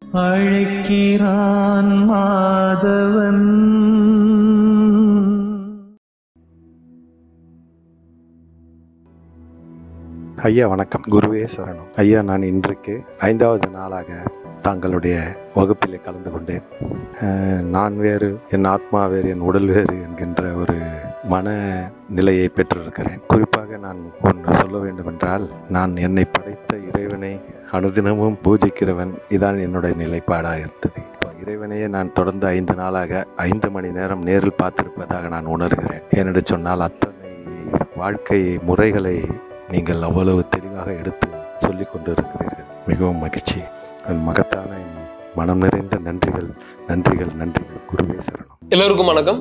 அழைக்கிறான் மாதவன் ஐயா வணக்கம் குருவே சரணம் ஐயா நான் இன்றைக்கு ஐந்தாவது நாளாக தாங்களுடைய வகுப்பில் கலந்து கொண்டேன் அஹ், நான் வேறு என் ஆத்மா வேறு என் உடல் வேறு என்கின்ற ஒரு மன நிலையை பெற்றிருக்கிறேன் குறிப்பாக நான் ஒன்று சொல்ல வேண்டுமென்றால் நான் என்னை படைத்த இறைவனை அனுதினமும் பூஜிக்கிறவன் இதான் என்னுடைய நிலைப்பாடாக இருந்தது இப்போ இறைவனையே நான் தொடர்ந்து ஐந்து நாளாக ஐந்து மணி நேரம் நேரில் பார்த்திருப்பதாக நான் உணர்கிறேன் ஏனென்று சொன்னால் அத்தனை வாழ்க்கை முறைகளை நீங்கள் அவ்வளவு தெளிவாக எடுத்து சொல்லிக் கொண்டு இருக்கிறீர்கள் மிகவும் மகிழ்ச்சி என் மகத்தான என் மனம் நிறைந்த நன்றிகள் நன்றிகள் நன்றிகள் குருவே சரணம் எல்லோருக்கும் வணக்கம்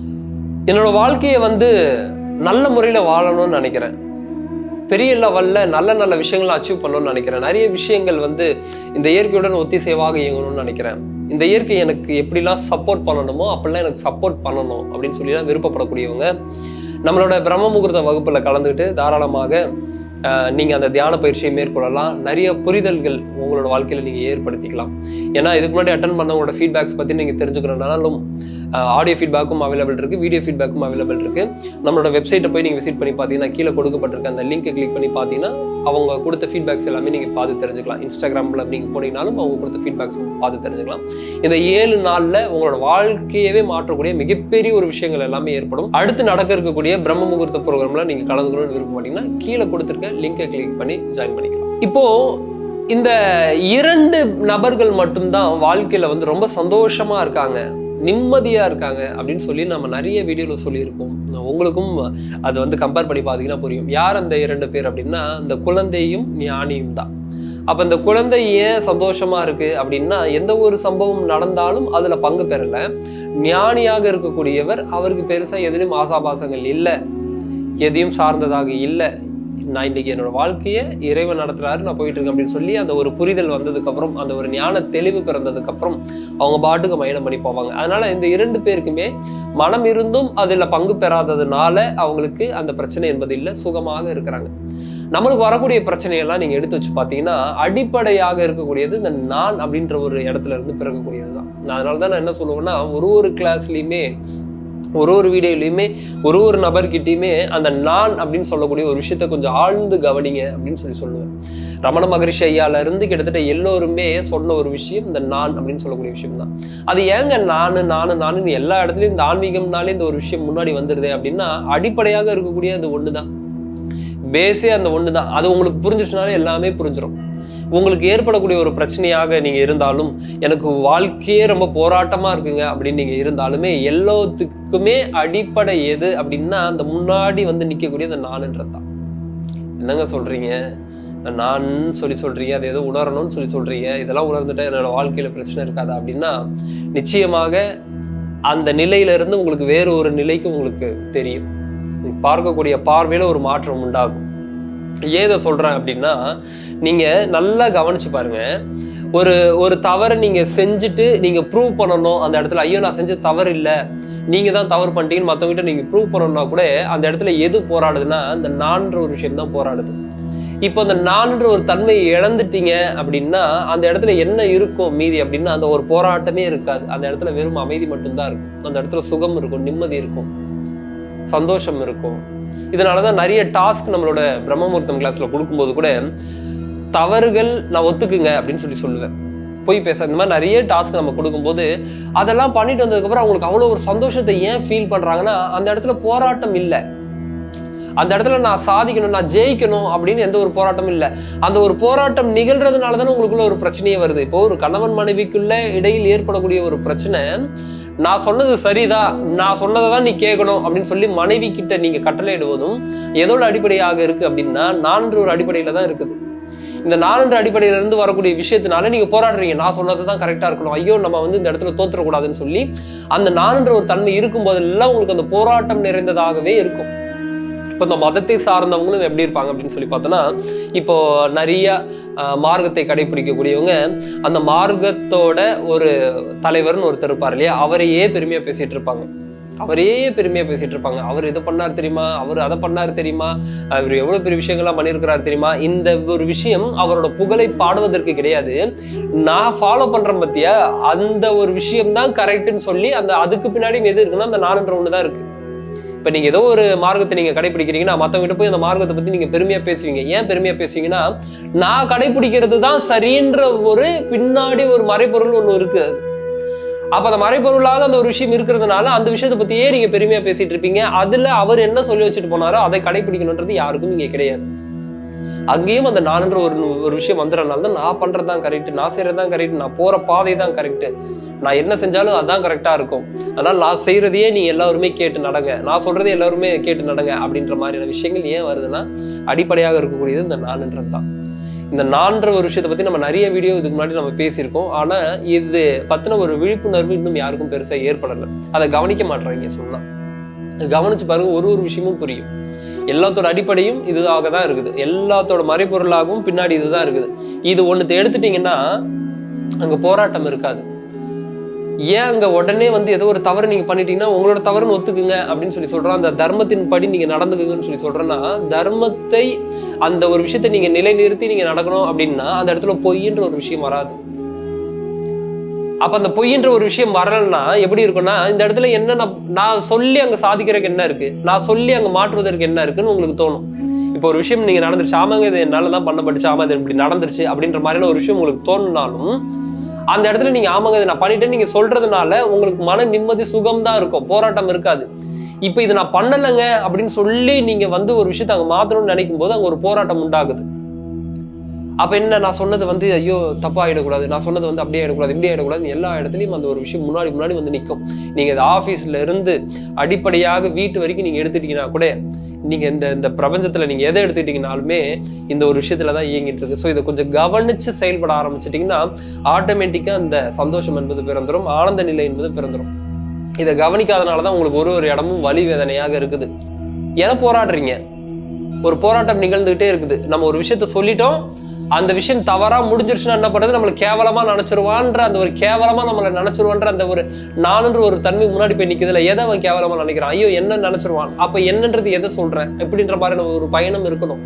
என்னோட வாழ்க்கையை வந்து நல்ல முறையில் வாழணும்னு நினைக்கிறேன் பெரிய லெவலில் நல்ல நல்ல விஷயங்களை அச்சீவ் பண்ணணும்னு நினைக்கிறேன் நிறைய விஷயங்கள் வந்து இந்த இயற்கையுடன் ஒத்திசைவாக இயங்கணும்னு நினைக்கிறேன் இந்த இயற்கை எனக்கு எப்படிலாம் சப்போர்ட் பண்ணணுமோ அப்படிலாம் எனக்கு சப்போர்ட் பண்ணணும் அப்படின்னு சொல்லிலாம் விருப்பப்படக்கூடியவங்க நம்மளோட பிரம்ம முகூர்த்த வகுப்பில் கலந்துக்கிட்டு தாராளமாக ஆஹ், நீங்க அந்த தியான பயிற்சியை மேற்கொள்ளலாம் நிறைய புரிதல்கள் உங்களோட வாழ்க்கையில நீங்க ஏற்படுத்திக்கலாம் ஏன்னா இதுக்கு முன்னாடி அட்டன் பண்ணவங்களோட ஃபீட்பேக்ஸ் பத்தி நீங்க தெரிஞ்சுக்கணும்னாலும் ஆடியோ ஃபீட்பேக்கும் அவைலபிள் இருக்கு வீடியோ ஃபீட்பேக்கும் அவைலபிள் இருக்கு நம்மளோட வெப்சைட்டை போய் நீங்க விசிட் பண்ணி பார்த்தீங்கன்னா கீழே கொடுக்கப்பட்டிருக்க அந்த லிங்கை கிளிக் பண்ணி பார்த்தீங்கன்னா அவங்க கொடுத்த ஃபீட்பேக்ஸ் எல்லாமே நீங்க பார்த்து தெரிஞ்சுக்கலாம் இன்ஸ்டாகிராம்ல நீங்க போனீங்கனாலும் அவங்க கொடுத்த ஃபீட்பேக்ஸ் பார்த்து தெரிஞ்சுக்கலாம் இந்த ஏழு நாள்ல உங்களோட வாழ்க்கையவே மாற்றக்கூடிய மிகப்பெரிய ஒரு விஷயங்கள் எல்லாமே ஏற்படும் அடுத்து நடக்க இருக்கக்கூடிய பிரம்ம முகூர்த்த ப்ரோக்ராம்ல நீங்க கலந்துக்கணும்னு விருப்பப்பட்டீங்கன்னா கீழே கொடுத்துருக்க லிங்கை கிளிக் பண்ணி ஜாயின் பண்ணிக்கலாம் இப்போ இந்த இரண்டு நபர்கள் மட்டும்தான் வாழ்க்கையில வந்து ரொம்ப சந்தோஷமா இருக்காங்க நிம்மதியா இருக்காங்க அப்படின்னு சொல்லி நம்ம நிறைய வீடியோல சொல்லியிருக்கோம் உங்களுக்கும் அது வந்து கம்பேர் பண்ணி பார்த்தீங்கன்னா புரியும் யார் அந்த இரண்டு பேர் அப்படின்னா இந்த குழந்தையும் ஞானியும் தான் அப்ப இந்த குழந்தை ஏன் சந்தோஷமா இருக்கு அப்படின்னா எந்த ஒரு சம்பவம் நடந்தாலும் அதுல பங்கு பெறல ஞானியாக இருக்கக்கூடியவர் அவருக்கு பெருசா எதிலும் ஆசாபாசங்கள் இல்லை எதையும் சார்ந்ததாக இல்லை நான் இன்னைக்கு என்னோட வாழ்க்கையை இறைவன் நடத்துறாரு நான் போயிட்டு இருக்கேன் அப்படின்னு சொல்லி அந்த ஒரு புரிதல் வந்ததுக்கு அப்புறம் அந்த ஒரு ஞான தெளிவு பிறந்ததுக்கு அப்புறம் அவங்க பாட்டுக்கு மயணம் பண்ணி போவாங்க அதனால இந்த இரண்டு பேருக்குமே மனம் இருந்தும் அதுல பங்கு பெறாததுனால அவங்களுக்கு அந்த பிரச்சனை என்பது இல்லை சுகமாக இருக்கிறாங்க நம்மளுக்கு வரக்கூடிய பிரச்சனையெல்லாம் நீங்க எடுத்து வச்சு பார்த்தீங்கன்னா அடிப்படையாக இருக்கக்கூடியது இந்த நான் அப்படின்ற ஒரு இடத்துல இருந்து பிறக்கக்கூடியது தான் அதனால தான் நான் என்ன சொல்லுவேன்னா ஒரு ஒரு கிளாஸ்லயுமே ஒரு ஒரு வீடியோலையுமே ஒரு ஒரு நபர்கிட்டயுமே அந்த நான் அப்படின்னு சொல்லக்கூடிய ஒரு விஷயத்த கொஞ்சம் ஆழ்ந்து கவனிங்க அப்படின்னு சொல்லி சொல்லுவேன் ரமண மகரிஷி ஐயால இருந்து கிட்டத்தட்ட எல்லோருமே சொன்ன ஒரு விஷயம் இந்த நான் அப்படின்னு சொல்லக்கூடிய விஷயம் தான் அது ஏங்க நானு நானு நானு எல்லா இடத்துலயும் இந்த ஆன்மீகம்னாலே இந்த ஒரு விஷயம் முன்னாடி வந்துடுது அப்படின்னா அடிப்படையாக இருக்கக்கூடிய அது ஒண்ணுதான் பேஸே அந்த ஒண்ணுதான் அது உங்களுக்கு புரிஞ்சிச்சுனாலே எல்லாமே புரிஞ்சிடும் உங்களுக்கு ஏற்படக்கூடிய ஒரு பிரச்சனையாக நீங்க இருந்தாலும் எனக்கு வாழ்க்கையே ரொம்ப போராட்டமா இருக்குங்க அப்படின்னு நீங்க இருந்தாலுமே எல்லாத்துக்குமே அடிப்படை எது அப்படின்னா அந்த முன்னாடி வந்து நிக்கக்கூடிய அந்த நானுன்றது தான் என்னங்க சொல்றீங்க நான் சொல்லி சொல்றீங்க அது ஏதோ உணரணும்னு சொல்லி சொல்றீங்க இதெல்லாம் உணர்ந்துட்டா என்னோட வாழ்க்கையில பிரச்சனை இருக்காதா அப்படின்னா நிச்சயமாக அந்த நிலையில இருந்து உங்களுக்கு வேறு ஒரு நிலைக்கு உங்களுக்கு தெரியும் நீங்க பார்க்கக்கூடிய பார்வையில ஒரு மாற்றம் உண்டாகும் ஏதை சொல்றேன் அப்படின்னா நீங்க நல்லா கவனிச்சு பாருங்க ஒரு ஒரு தவறை நீங்க செஞ்சுட்டு நீங்க ப்ரூவ் பண்ணணும் அந்த இடத்துல ஐயோ நான் செஞ்ச தவறு இல்லை நீங்க தான் தவறு பண்ணிட்டீங்கன்னு மற்றவங்ககிட்ட நீங்க ப்ரூவ் பண்ணணும்னா கூட அந்த இடத்துல எது போராடுதுன்னா அந்த நான்ற ஒரு விஷயம் தான் போராடுது இப்போ அந்த நான்ற ஒரு தன்மையை இழந்துட்டீங்க அப்படின்னா அந்த இடத்துல என்ன இருக்கும் மீதி அப்படின்னா அந்த ஒரு போராட்டமே இருக்காது அந்த இடத்துல வெறும் அமைதி மட்டும்தான் இருக்கும் அந்த இடத்துல சுகம் இருக்கும் நிம்மதி இருக்கும் சந்தோஷம் இருக்கும் இதனாலதான் நிறைய டாஸ்க் நம்மளோட பிரம்மமுகூர்த்தம் கிளாஸ்ல கொடுக்கும்போது கூட தவறுகள் நான் ஒத்துக்குங்க அப்படின்னு சொல்லி சொல்லுவேன் போய் பேச இந்த மாதிரி நிறைய டாஸ்க் நம்ம கொடுக்கும்போது அதெல்லாம் பண்ணிட்டு வந்ததுக்கப்புறம் அவங்களுக்கு அவ்வளோ ஒரு சந்தோஷத்தை ஏன் ஃபீல் பண்றாங்கன்னா அந்த இடத்துல போராட்டம் இல்லை அந்த இடத்துல நான் சாதிக்கணும் நான் ஜெயிக்கணும் அப்படின்னு எந்த ஒரு போராட்டமும் இல்லை அந்த ஒரு போராட்டம் நிகழ்றதுனால தானே உங்களுக்குள்ள ஒரு பிரச்சனையே வருது இப்போ ஒரு கணவன் மனைவிக்குள்ள இடையில் ஏற்படக்கூடிய ஒரு பிரச்சனை நான் சொன்னது சரிதான் நான் சொன்னதை தான் நீ கேட்கணும் அப்படின்னு சொல்லி மனைவி கிட்ட நீங்க கட்டளையிடுவதும் எதோட அடிப்படையாக இருக்கு அப்படின்னா நான்கு ஒரு அடிப்படையில தான் இருக்குது இந்த நாலென்ற அடிப்படையில இருந்து வரக்கூடிய விஷயத்தினால நீங்க போராடுறீங்க நான் சொன்னது தான் கரெக்டா இருக்கணும் ஐயோ நம்ம வந்து இந்த இடத்துல தோத்துறக்கூடாதுன்னு சொல்லி அந்த நான்ன்ற ஒரு தன்மை இருக்கும் போதெல்லாம் உங்களுக்கு அந்த போராட்டம் நிறைந்ததாகவே இருக்கும் இப்போ இந்த மதத்தை சார்ந்தவங்களும் எப்படி இருப்பாங்க அப்படின்னு சொல்லி பார்த்தோன்னா இப்போ நிறைய ஆஹ், மார்க்கத்தை கடைபிடிக்கக்கூடியவங்க அந்த மார்க்கத்தோட ஒரு தலைவர்னு ஒருத்தர் இருப்பார் இல்லையா அவரையே பெருமையா பேசிட்டு இருப்பாங்க அவரே பெருமையா பேசிட்டு இருப்பாங்க அவர் இதை பண்ணார் தெரியுமா அவர் அதை பண்ணார் தெரியுமா அவர் எவ்வளவு பெரிய விஷயங்கள்லாம் பண்ணியிருக்கிறார் தெரியுமா இந்த ஒரு விஷயம் அவரோட புகழை பாடுவதற்கு கிடையாது நான் ஃபாலோ பண்றேன் பத்தியா அந்த ஒரு விஷயம் தான் கரெக்ட்னு சொல்லி அந்த அதுக்கு பின்னாடி எது இருக்குன்னா அந்த நானுன்ற ஒன்று தான் இருக்கு இப்போ நீங்கள் ஏதோ ஒரு மார்க்கத்தை நீங்கள் கடைபிடிக்கிறீங்கன்னா மற்றவங்ககிட்ட போய் அந்த மார்க்கத்தை பற்றி நீங்கள் பெருமையாக பேசுவீங்க ஏன் பெருமையாக பேசுவீங்கன்னா நான் கடைபிடிக்கிறது தான் சரின்ற ஒரு பின்னாடி ஒரு மறைபொருள் ஒன்று இருக்கு அது. அப்போ அந்த மறைபொருளாக அந்த ஒரு விஷயம் இருக்கிறதுனால அந்த விஷயத்தை பற்றியே நீங்கள் பெருமையாக பேசிட்டு இருப்பீங்க அதில் அவர் என்ன சொல்லி வச்சுட்டு போனாரோ அதை கடைபிடிக்கணுன்றது யாருக்கும் இங்கே கிடையாது அங்கேயும் அந்த நானுன்ற ஒரு ஒரு விஷயம் வந்துடுறதுனால தான் நான் பண்றது தான் கரெக்ட் நான் செய்யறது தான் கரெக்ட் நான் போற பாதை தான் கரெக்ட் நான் என்ன செஞ்சாலும் அதான் கரெக்டா இருக்கும் அதனால நான் செய்யறதையே நீ எல்லாருமே கேட்டு நடங்க நான் சொல்றதே எல்லாருமே கேட்டு நடங்க அப்படின்ற மாதிரியான விஷயங்கள் ஏன் வருதுன்னா அடிப்படையாக இருக்கக்கூடியது இந்த நானுன்றது தான் இந்த நான்ற ஒரு விஷயத்தை பத்தி நம்ம நிறைய வீடியோ இதுக்கு முன்னாடி நம்ம பேசியிருக்கோம் ஆனா இது பத்தின ஒரு விழிப்புணர்வு இன்னும் யாருக்கும் பெருசா ஏற்படலை அதை கவனிக்க மாட்றாங்க சொன்னா கவனிச்சு பாருங்க ஒரு ஒரு விஷயமும் புரியும் எல்லாத்தோட அடிப்படையும் இதுதாக தான் இருக்குது எல்லாத்தோட மறைப்பொருளாகவும் பின்னாடி இதுதான் இருக்குது இது ஒன்று எடுத்துட்டீங்கன்னா அங்க போராட்டம் இருக்காது ஏன் அங்க உடனே வந்து ஏதோ ஒரு தவறு நீங்க பண்ணிட்டீங்கன்னா உங்களோட தவறுன்னு ஒத்துக்குங்க அப்படின்னு சொல்லி சொல்றோம் அந்த தர்மத்தின் படி நீங்க நடந்துக்குங்கன்னு சொல்லி சொல்றேன்னா தர்மத்தை அந்த ஒரு விஷயத்தை நீங்க நிலைநிறுத்தி நீங்க நடக்கணும் அப்படின்னா அந்த இடத்துல பொய்ன்ற ஒரு விஷயம் வராது அப்ப அந்த பொய்ன்ற ஒரு விஷயம் வரலன்னா எப்படி இருக்கும்னா இந்த இடத்துல என்ன நான் நான் சொல்லி அங்க சாதிக்கிறதுக்கு என்ன இருக்கு நான் சொல்லி அங்க மாற்றுவதற்கு என்ன இருக்குன்னு உங்களுக்கு தோணும் இப்போ ஒரு விஷயம் நீங்க நடந்துருச்சு ஆமாங்க இது என்னால தான் பண்ணப்பட்டுச்சு ஆமா இது இப்படி நடந்துருச்சு அப்படின்ற மாதிரியான ஒரு விஷயம் உங்களுக்கு தோணுனாலும் அந்த இடத்துல நீங்க ஆமாங்க இதை நான் பண்ணிட்டேன்னு நீங்க சொல்றதுனால உங்களுக்கு மன நிம்மதி சுகம் தான் இருக்கும் போராட்டம் இருக்காது இப்போ இது நான் பண்ணலைங்க அப்படின்னு சொல்லி நீங்க வந்து ஒரு விஷயத்தை அங்க மாத்தணும்னு நினைக்கும் போது அங்க ஒரு போராட்டம் உண்டாகுது அப்ப என்ன நான் சொன்னது வந்து ஐயோ தப்பா ஆயிடக்கூடாது நான் சொன்னது வந்து அப்படியே ஆயிடக்கூடாது இப்படி ஆயிடக்கூடாது எல்லா இடத்துலயும் அந்த ஒரு விஷயம் முன்னாடி முன்னாடி வந்து நிற்கும் நீங்க இது ஆபீஸ்ல இருந்து அடிப்படையாக வீட்டு வரைக்கும் நீங்க எடுத்துட்டீங்கன்னா கூட நீங்க இந்த இந்த பிரபஞ்சத்துல நீங்க எதை எடுத்துக்கிட்டீங்கனாலுமே இந்த ஒரு விஷயத்துல தான் இயங்கிட்டு இருக்கு ஸோ இதை கொஞ்சம் கவனிச்சு செயல்பட ஆரம்பிச்சிட்டிங்கன்னா ஆட்டோமேட்டிக்கா அந்த சந்தோஷம் என்பது பிறந்துரும் ஆனந்த நிலை என்பது பிறந்துரும் இதை கவனிக்காதனால தான் உங்களுக்கு ஒரு ஒரு இடமும் வலி வேதனையாக இருக்குது ஏன்னா போராடுறீங்க ஒரு போராட்டம் நிகழ்ந்துகிட்டே இருக்குது நம்ம ஒரு விஷயத்த சொல்லிட்டோம் அந்த விஷயம் தவறா முடிஞ்சிருச்சுன்னா என்ன பண்றது நம்மளை கேவலமா நினைச்சிருவான்ற அந்த ஒரு கேவலமா நம்மளை நினைச்சிருவான்ற அந்த ஒரு நானுன்ற ஒரு தன்மை முன்னாடி போய் நிக்குதுல எதை அவன் கேவலமா நினைக்கிறான் ஐயோ என்ன நினைச்சிருவான் அப்ப என்னன்றது எதை சொல்றேன் எப்படின்ற மாதிரியான ஒரு பயணம் இருக்கணும்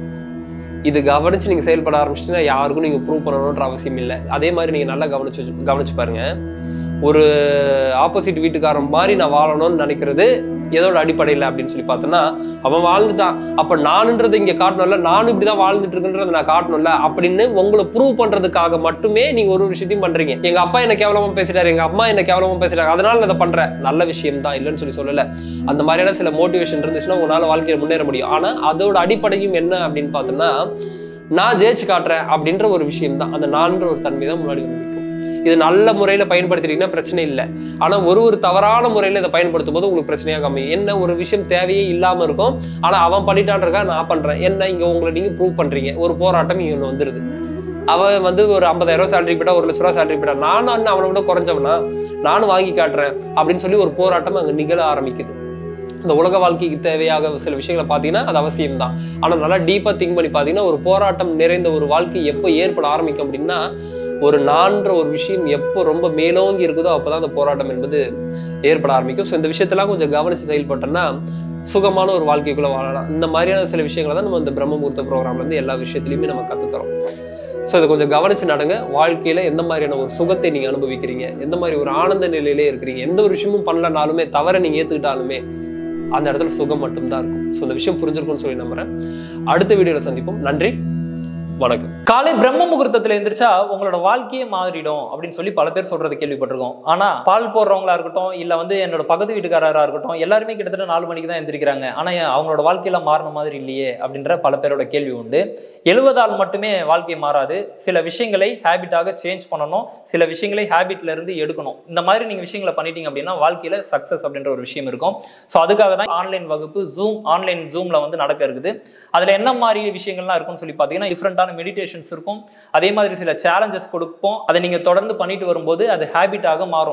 இது கவனிச்சு நீங்க செயல்பட ஆரம்பிச்சிட்டீங்கன்னா யாருக்கும் நீங்க ப்ரூவ் பண்ணணுன்ற அவசியம் இல்லை அதே மாதிரி நீங்க நல்லா கவனிச்சு வச்சு- கவனிச்சு பாருங்க ஒரு ஆப்போசிட் வீட்டுக்காரன் மாதிரி நான் வாழணும்னு நினைக்கிறது எதோட அடிப்படையில் அப்படின்னு சொல்லி பார்த்தோன்னா அவன் வாழ்ந்துட்டான் அப்ப நானுன்றது இங்க காட்டணும்ல நானும் இப்படிதான் வாழ்ந்துட்டு இருக்குன்றதை நான் காட்டணும்ல அப்படின்னு உங்களை ப்ரூவ் பண்றதுக்காக மட்டுமே நீங்க ஒரு ஒரு விஷயத்தையும் பண்றீங்க எங்க அப்பா என்ன கேவலமா பேசிட்டாரு எங்க அம்மா என்ன கேவலமா பேசிட்டாங்க அதனால நான் இதை பண்றேன் நல்ல விஷயம் தான் இல்லைன்னு சொல்லி சொல்லல அந்த மாதிரியான சில மோட்டிவேஷன் இருந்துச்சுன்னா உங்களால வாழ்க்கையில முன்னேற முடியும் ஆனா அதோட அடிப்படையும் என்ன அப்படின்னு பார்த்தோம்னா நான் ஜெயிச்சு காட்டுறேன் அப்படின்ற ஒரு விஷயம் தான் அந்த நான்ற ஒரு தன்மை தான் முன்னாடி வந்து நிற்கும் இது நல்ல முறையில பயன்படுத்திட்டீங்கன்னா பிரச்சனை இல்லை ஆனா ஒரு ஒரு தவறான முறையில இதை பயன்படுத்தும் போது உங்களுக்கு பிரச்சனையாக அமையும் என்ன ஒரு விஷயம் தேவையே இல்லாம இருக்கும் ஆனா அவன் பண்ணிட்டான்றக்கா நான் பண்றேன் என்ன இங்க உங்களை நீங்க ப்ரூவ் பண்றீங்க ஒரு போராட்டம் இங்க ஒண்ணு வந்துருது அவன் வந்து ஒரு 50000 ரூபாய் சேலரி போயிட்டா ஒரு லட்ச ரூபா சேலரி போயிட்டா நானும் அண்ணன் அவனை விட குறைஞ்சவனா நானும் வாங்கி காட்டுறேன் அப்படின்னு சொல்லி ஒரு போராட்டம் அங்க நிகழ ஆரம்பிக்குது இந்த உலக வாழ்க்கைக்கு தேவையாக சில விஷயங்களை பார்த்தீங்கன்னா அது அவசியம் தான் ஆனால் நல்லா டீப்பாக திங்க் பண்ணி பார்த்தீங்கன்னா ஒரு போராட்டம் நிறைந்த ஒரு வாழ்க்கை எப்போ ஏற்பட ஆரம்பிக்கும் அப்படின்னா ஒரு நான்ற ஒரு விஷயம் எப்போ ரொம்ப மேலோங்கி இருக்குதோ அப்பதான் அந்த போராட்டம் என்பது ஏற்பட ஆரம்பிக்கும் ஸோ இந்த விஷயத்தெல்லாம் கொஞ்சம் கவனிச்சு செயல்பட்டோம்னா சுகமான ஒரு வாழ்க்கைக்குள்ள வாழலாம் இந்த மாதிரியான சில விஷயங்களை தான் நம்ம இந்த பிரம்மமுகூர்த்த ப்ரோக்ராம்ல இருந்து எல்லா விஷயத்துலையுமே நம்ம கற்றுத்தரோம் ஸோ இதை கொஞ்சம் கவனிச்சு நடங்க வாழ்க்கையில எந்த மாதிரியான ஒரு சுகத்தை நீங்க அனுபவிக்கிறீங்க எந்த மாதிரி ஒரு ஆனந்த நிலையிலே இருக்கிறீங்க எந்த ஒரு விஷயமும் பண்ணலனாலுமே தவறை நீங்க ஏத்துக்கிட்டாலுமே அந்த இடத்துல சுகம் மட்டும்தான் இருக்கும் ஸோ இந்த விஷயம் புரிஞ்சிருக்கும்னு சொல்லி நம்புறேன் அடுத்த வீடியோல சந்திப்போம் நன்றி வணக்கம் காலை பிரம்ம முகூர்த்தத்துல எந்திரிச்சா உங்களோட வாழ்க்கையே மாறிடும் அப்படின்னு சொல்லி பல பேர் சொல்றது கேள்விப்பட்டிருக்கோம் ஆனா பால் போடுறவங்களா இருக்கட்டும் இல்ல வந்து என்னோட பக்கத்து வீட்டுக்காரரா இருக்கட்டும் எல்லாருமே கிட்டத்தட்ட நாலு மணிக்கு தான் எந்திரிக்கிறாங்க ஆனா ஏன் அவங்களோட வாழ்க்கையில மாறின மாதிரி இல்லையே அப்படின்ற பல பேரோட கேள்வி உண்டு எழுவதால் மட்டுமே வாழ்க்கை மாறாது சில விஷயங்களை ஹேபிட்டாக சேஞ்ச் பண்ணணும் சில விஷயங்களை ஹேபிட்ல இருந்து எடுக்கணும் இந்த மாதிரி நீங்க விஷயங்களை பண்ணிட்டீங்க அப்படின்னா வாழ்க்கையில சக்சஸ் அப்படின்ற ஒரு விஷயம் இருக்கும் ஸோ அதுக்காக தான் ஆன்லைன் வகுப்பு ஜூம் ஆன்லைன் ஜூம்ல வந்து நடக்க இருக்குது அதுல என்ன மாதிரி விஷயங்கள்லாம் இருக்கும்னு சொல்லி பார்த்தீங்கன்னா டிஃப்ரெண்டான மெடிடேஷன்ஸ் இருக்கும் அதே மாதிரி சில சேலஞ்சஸ் கொடுப்போம் அதை நீங்க தொடர்ந்து பண்ணிட்டு வரும்போது அது ஹேபிட்டாக மாறும்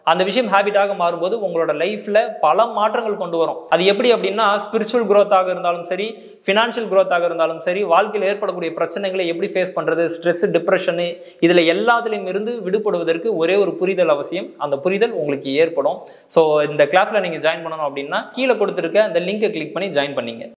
அந்த விஷயம் ஹேபிட்டாக மாறும்போது உங்களோட லைஃப்ல பல மாற்றங்கள் கொண்டு வரும் அது எப்படி அப்படின்னா ஸ்பிரிச்சுவல் growth-ஆக இருந்தாலும் சரி ஃபினான்ஷியல் growth-ஆக இருந்தாலும் சரி வாழ்க்கையில் ஏற்படக்கூடிய பிரச்சனைகளை எப்படி ஃபேஸ் பண்றது ஸ்ட்ரெஸ் டிப்ரெஷனு இதுல எல்லாத்துலேயும் இருந்து விடுபடுவதற்கு ஒரே ஒரு புரிதல் அவசியம் அந்த புரிதல் உங்களுக்கு ஏற்படும் ஸோ இந்த கிளாஸ்ல நீங்க ஜாயின் பண்ணணும் அப்படின்னா கீழே கொடுத்துருக்க அந்த லிங்கை கிளிக் பண்ணி ஜாயின் பண்ணீங்க